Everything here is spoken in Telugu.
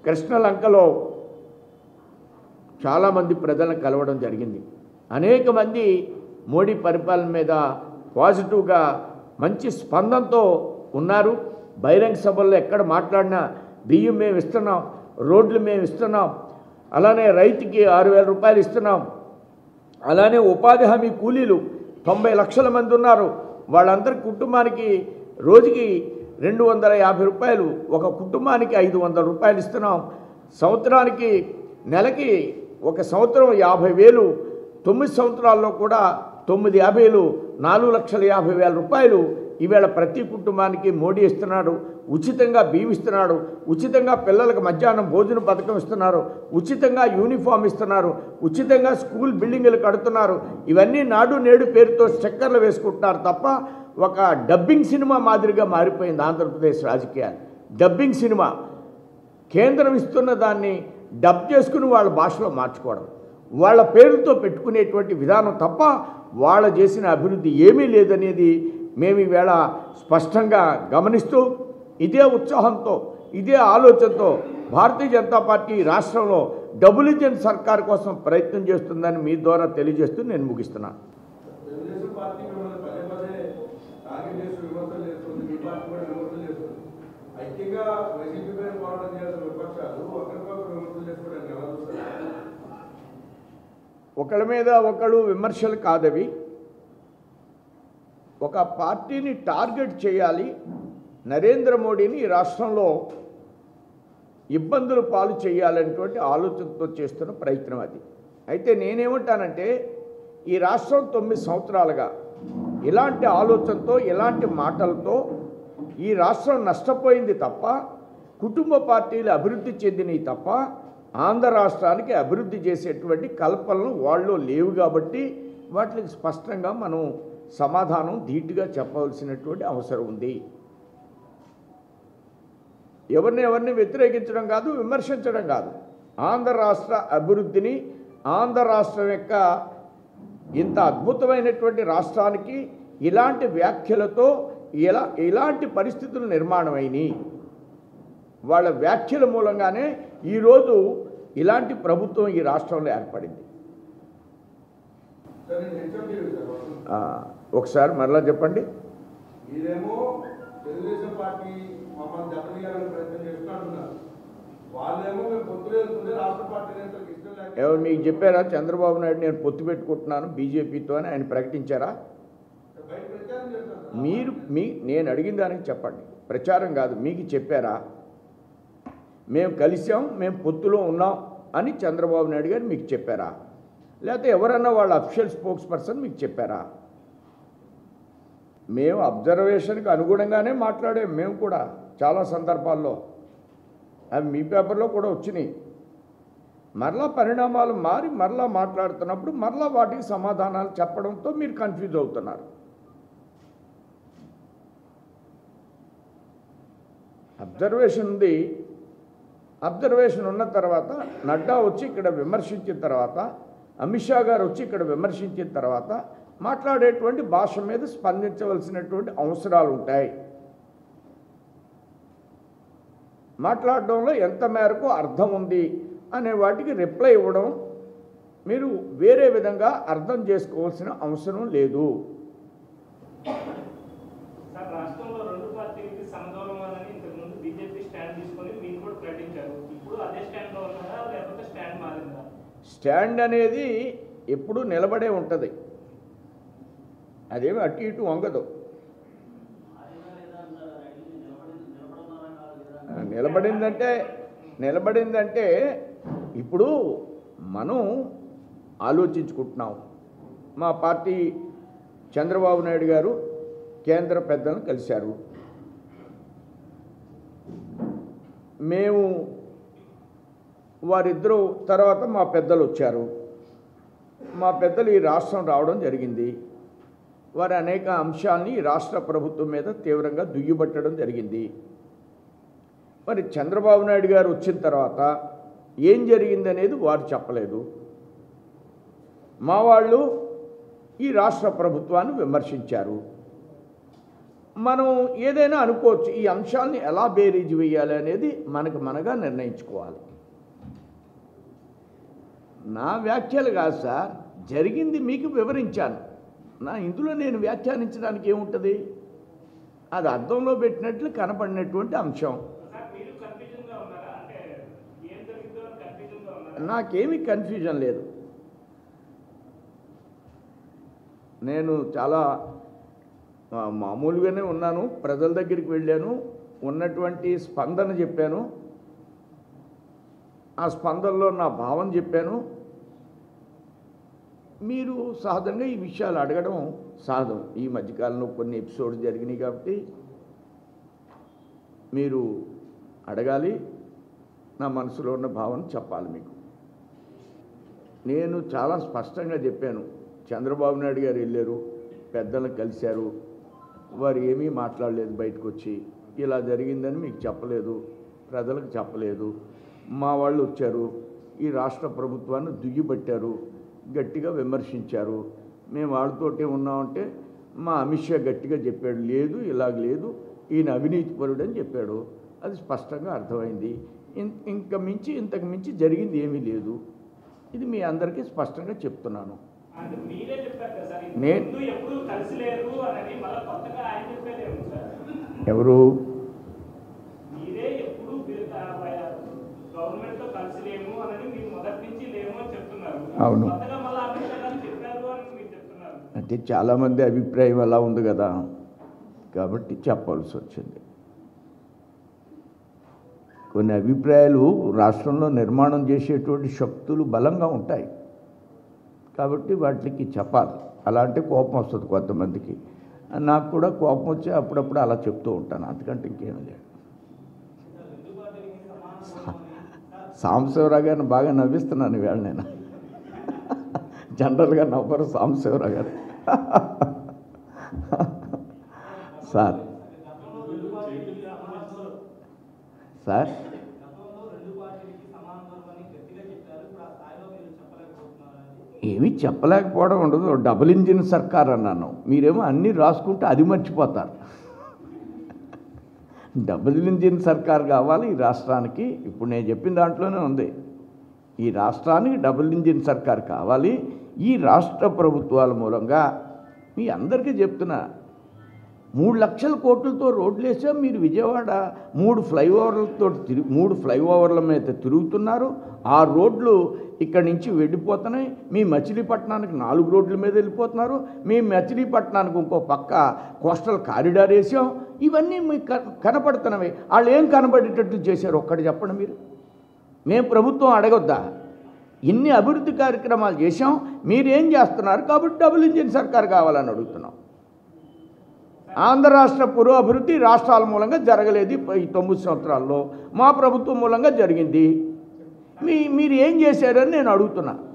కృష్ణలంకలో చాలామంది ప్రజలను కలవడం జరిగింది అనేక మంది మోడీ పరిపాలన మీద పాజిటివ్గా మంచి స్పందనతో ఉన్నారు బహిరంగ సభల్లో ఎక్కడ మాట్లాడినా బియ్యం మేము ఇస్తున్నాం రోడ్లు మేము ఇస్తున్నాం అలానే రైతుకి ఆరు వేల రూపాయలు ఇస్తున్నాం అలానే ఉపాధి హామీ కూలీలు తొంభై లక్షల మంది ఉన్నారు వాళ్ళందరి కుటుంబానికి రోజుకి రెండు వందల యాభై రూపాయలు ఒక కుటుంబానికి ఐదు వందల రూపాయలు ఇస్తున్నాం సంవత్సరానికి నెలకి ఒక సంవత్సరం యాభై వేలు తొమ్మిది సంవత్సరాల్లో కూడా తొమ్మిది యాభైలు నాలుగు లక్షల యాభై వేల రూపాయలు ఈవేళ ప్రతి కుటుంబానికి మోడీ ఇస్తున్నాడు ఉచితంగా బియ్యం ఇస్తున్నాడు ఉచితంగా పిల్లలకు మధ్యాహ్నం భోజన పథకం ఇస్తున్నారు ఉచితంగా యూనిఫామ్ ఇస్తున్నారు ఉచితంగా స్కూల్ బిల్డింగులు కడుతున్నారు ఇవన్నీ నాడు నేడు పేరుతో స్టిక్కర్లు వేసుకుంటున్నారు తప్ప ఒక డబ్బింగ్ సినిమా మాదిరిగా మారిపోయింది ఆంధ్రప్రదేశ్ రాజకీయాలు డబ్బింగ్ సినిమా కేంద్రం ఇస్తున్న దాన్ని డబ్ చేసుకుని వాళ్ళ భాషలో మార్చుకోవడం వాళ్ళ పేరుతో పెట్టుకునేటువంటి విధానం తప్ప వాళ్ళ చేసిన అభివృద్ధి ఏమీ లేదనేది మేము ఈవేళ స్పష్టంగా గమనిస్తూ ఇదే ఉత్సాహంతో ఇదే ఆలోచనతో భారతీయ జనతా పార్టీ రాష్ట్రంలో డబుల్ ఇంజన్ సర్కార్ కోసం ప్రయత్నం చేస్తుందని మీ ద్వారా తెలియజేస్తూ నేను ముగిస్తున్నాను తెలుగుదేశం పార్టీ మిమ్మల్ని పదే పదే టార్గెట్ చేస్తూ విమర్శలు చేస్తుంది మీ పార్టీ కూడా విమర్శలు చేస్తుంది ఐక్యంగా వైసీపీ పైన పోరాటం చేయాల్సిన విపక్షాలు ఒకరికొకరు విమర్శలు చేసుకోవడానికి ఎలా చూస్తారు ఒకళ్ళ మీద ఒకళ్ళు విమర్శలు కాదవి ఒక పార్టీని టార్గెట్ చేయాలి నరేంద్ర మోడీని ఈ రాష్ట్రంలో ఇబ్బందులు పాలు చేయాలనేటువంటి ఆలోచనతో చేస్తున్న ప్రయత్నం అది అయితే నేనేమంటానంటే ఈ రాష్ట్రం తొమ్మిది సంవత్సరాలుగా ఇలాంటి ఆలోచనతో ఇలాంటి మాటలతో ఈ రాష్ట్రం నష్టపోయింది తప్ప కుటుంబ పార్టీలు అభివృద్ధి చెందినవి తప్ప ఆంధ్ర రాష్ట్రానికి అభివృద్ధి చేసేటువంటి కల్పనలు వాళ్ళు లేవు కాబట్టి వాటికి స్పష్టంగా మనం సమాధానం ధీటుగా చెప్పవలసినటువంటి అవసరం ఉంది ఎవరిని ఎవరిని వ్యతిరేకించడం కాదు విమర్శించడం కాదు ఆంధ్ర రాష్ట్ర అభివృద్ధిని ఆంధ్ర రాష్ట్రం యొక్క ఇంత అద్భుతమైనటువంటి రాష్ట్రానికి ఇలాంటి వ్యాఖ్యలతో ఇలా ఇలాంటి పరిస్థితులు నిర్మాణమైనవి వాళ్ళ వ్యాఖ్యల మూలంగానే ఈరోజు ఇలాంటి ప్రభుత్వం ఈ రాష్ట్రంలో ఏర్పడింది సార్ నేను హెచ్ఎండి సార్ వాళ్ళు. ఆ, ఒకసారి మరలా చెప్పండి మీరేమో తెలుగుదేశం పార్టీ మమ్మల్ని దెబ్బతీయాలని ప్రయత్నం చేస్తున్నారు వాళ్ళేమో మేము పొత్తులు వెళ్తుంటే రాష్ట్ర పార్టీ నేతలకు ఇష్టం లేక ఎవరు మీకు చెప్పారా చంద్రబాబు నాయుడు నేను పొత్తు పెట్టుకుంటున్నాను బీజేపీతో అని ఆయన ప్రకటించారా బయట ప్రచారం చేస్తారు సార్. మీరు మీ నేను అడిగిన దానికి చెప్పండి ప్రచారం కాదు మీకు చెప్పారా మేము కలిసాం మేము పొత్తులో ఉన్నాం అని చంద్రబాబు నాయుడు గారు మీకు చెప్పారా లేకపోతే ఎవరన్నా వాళ్ళ అఫిషియల్ స్పోక్స్ పర్సన్ మీకు చెప్పారా మేము అబ్జర్వేషన్కి అనుగుణంగానే మాట్లాడాం మేము కూడా చాలా సందర్భాల్లో అవి మీ పేపర్లో కూడా వచ్చినాయి మరలా పరిణామాలు మారి మరలా మాట్లాడుతున్నప్పుడు మరలా వాటికి సమాధానాలు చెప్పడంతో మీరు కన్ఫ్యూజ్ అవుతున్నారు అబ్జర్వేషన్ ఉంది అబ్జర్వేషన్ ఉన్న తర్వాత నడ్డా వచ్చి ఇక్కడ విమర్శించిన తర్వాత అమిత్ షా గారు వచ్చి ఇక్కడ విమర్శించిన తర్వాత మాట్లాడేటువంటి భాష మీద స్పందించవలసినటువంటి అవసరాలు ఉంటాయి మాట్లాడడంలో ఎంత మేరకు అర్థం ఉంది అనే వాటికి రిప్లై ఇవ్వడం మీరు వేరే విధంగా అర్థం చేసుకోవాల్సిన అవసరం లేదు సార్ రాష్ట్రంలో రెండు పార్టీలకి సమదూరమని ఇంతకుముందు బీజేపీ స్టాండ్ తీసుకొని మీరు కూడా ప్రకటించారు ఇప్పుడు అదే స్టాండ్ లో ఉన్నారా లేకపోతే స్టాండ్ మారిందా స్టాండ్ అనేది ఎప్పుడూ నిలబడే ఉంటుంది అదేమి అటు ఇటు వంగదు నిలబడిందంటే నిలబడిందంటే ఇప్పుడు మనం ఆలోచించుకుంటున్నాం మా పార్టీ చంద్రబాబు నాయుడు గారు కేంద్ర పెద్దలను కలిశారు మేము వారిద్దరూ తర్వాత మా పెద్దలు వచ్చారు మా పెద్దలు ఈ రాష్ట్రం రావడం జరిగింది వారి అనేక అంశాలని ఈ రాష్ట్ర ప్రభుత్వం మీద తీవ్రంగా దుయ్యబట్టడం జరిగింది మరి చంద్రబాబు నాయుడు గారు వచ్చిన తర్వాత ఏం జరిగింది అనేది వారు చెప్పలేదు మా వాళ్ళు ఈ రాష్ట్ర ప్రభుత్వాన్ని విమర్శించారు మనం ఏదైనా అనుకోవచ్చు ఈ అంశాలని ఎలా బేరీజ్ వేయాలి అనేది మనకు మనగా నిర్ణయించుకోవాలి నా వ్యాఖ్యలు కాదు సార్ జరిగింది మీకు వివరించాను నా ఇందులో నేను వ్యాఖ్యానించడానికి ఏముంటుంది అది అర్థంలో పెట్టినట్లు కనపడినటువంటి అంశం సార్ మీరు కన్ఫ్యూజన్ గా ఉన్నారా అంటే ఏం జరిగిందో కన్ఫ్యూజన్ గా ఉన్నారా నాకేమీ కన్ఫ్యూజన్ లేదు నేను చాలా ఆ, మామూలుగానే ఉన్నాను ప్రజల దగ్గరికి వెళ్ళాను ఉన్నటువంటి స్పందన చెప్పాను ఆ స్పందనలో నా భావం చెప్పాను మీరు సహజంగా ఈ విషయాలు అడగడం సహజం ఈ మధ్యకాలంలో కొన్ని ఎపిసోడ్స్ జరిగినాయి కాబట్టి మీరు అడగాలి నా మనసులో ఉన్న భావన చెప్పాలి మీకు నేను చాలా స్పష్టంగా చెప్పాను చంద్రబాబు నాయుడు గారు వెళ్ళారు పెద్దలను కలిశారు వారు ఏమీ మాట్లాడలేదు బయటకు వచ్చి ఇలా జరిగిందని మీకు చెప్పలేదు ప్రజలకు చెప్పలేదు మా వాళ్ళు వచ్చారు ఈ రాష్ట్ర ప్రభుత్వాన్ని దుయ్యబట్టారు గట్టిగా విమర్శించారు మేము వాళ్ళతోటే ఉన్నామంటే మా అమిత్ షా గట్టిగా చెప్పాడు లేదు ఇలాగ లేదు ఈయన అవినీతిపరుడు అని చెప్పాడు అది స్పష్టంగా అర్థమైంది ఇం- ఇంక మించి ఇంతకు మించి జరిగింది ఏమీ లేదు ఇది మీ అందరికీ స్పష్టంగా చెప్తున్నాను అంటే మీరే చెప్పారు కదా సార్ నే- ముందు ఎప్పుడు కలిసి లేరు అని మళ్ళీ కొత్తగా ఆయన చెప్పేది ఏమి సార్ ఎవరు మీరే ఎప్పుడు గవర్నమెంట్ తో కలిసి లేము అని మీరు మొదటి నుంచి లేము అని చెప్తున్నారు అవును. కొత్తగా మళ్ళీ అమిత్ షా గారు చెప్పారు అని మీరు చెప్తున్నారు అంటే చాలామంది అభిప్రాయం అలా ఉంది కదా కాబట్టి చెప్పాల్సి వచ్చింది కొన్ని అభిప్రాయాలు రాష్ట్రంలో నిర్మాణం చేసేటువంటి శక్తులు బలంగా ఉంటాయి కాబట్టి వాటికి చెప్పాలి అలా అంటే కోపం వస్తుంది కొంతమందికి నాకు కూడా కోపం వచ్చి అప్పుడప్పుడు అలా చెప్తూ ఉంటాను అంతకంటే ఇంకేమీ లేదు సాంబశివరావు గారిని బాగా నవ్విస్తున్నాను ఈవేళ నేను జనరల్గా నవ్వరు సాంబశివరావు గారు సార్ సార్ ఏమీ చెప్పలేకపోవడం ఉండదు డబుల్ ఇంజిన్ సర్కార్ అన్నాను మీరేమో అన్నీ రాసుకుంటే అది మర్చిపోతారు డబుల్ ఇంజిన్ సర్కార్ కావాలి ఈ రాష్ట్రానికి ఇప్పుడు నేను చెప్పిన దాంట్లోనే ఉంది ఈ రాష్ట్రానికి డబుల్ ఇంజిన్ సర్కార్ కావాలి ఈ రాష్ట్ర ప్రభుత్వాల మూలంగా మీ అందరికీ చెప్తున్నా మూడు లక్షల కోట్లతో రోడ్లు వేసాం మీరు విజయవాడ మూడు ఫ్లైఓవర్లతో తిరిగి మూడు ఫ్లైఓవర్ల మీద తిరుగుతున్నారు ఆ రోడ్లు ఇక్కడి నుంచి వెళ్ళిపోతున్నాయి మీ మచిలీపట్నానికి నాలుగు రోడ్ల మీద వెళ్ళిపోతున్నారు మీ మచిలీపట్నానికి ఇంకో పక్క కోస్టల్ కారిడార్ వేసాం ఇవన్నీ మీకు క- కనపడుతున్నవి వాళ్ళు ఏం కనబడేటట్లు చేశారు ఒక్కటి చెప్పండి మీరు మేము ప్రభుత్వం అడగొద్దా ఇన్ని అభివృద్ధి కార్యక్రమాలు చేశాం మీరేం చేస్తున్నారు కాబట్టి డబుల్ ఇంజిన్ సర్కార్ కావాలని అడుగుతున్నాం ఆంధ్ర రాష్ట్ర పురోభివృద్ధి రాష్ట్రాల మూలంగా జరగలేదు ఈ తొమ్మిది సంవత్సరాల్లో మా ప్రభుత్వం మూలంగా జరిగింది మీ మీరు ఏం చేశారని నేను అడుగుతున్నా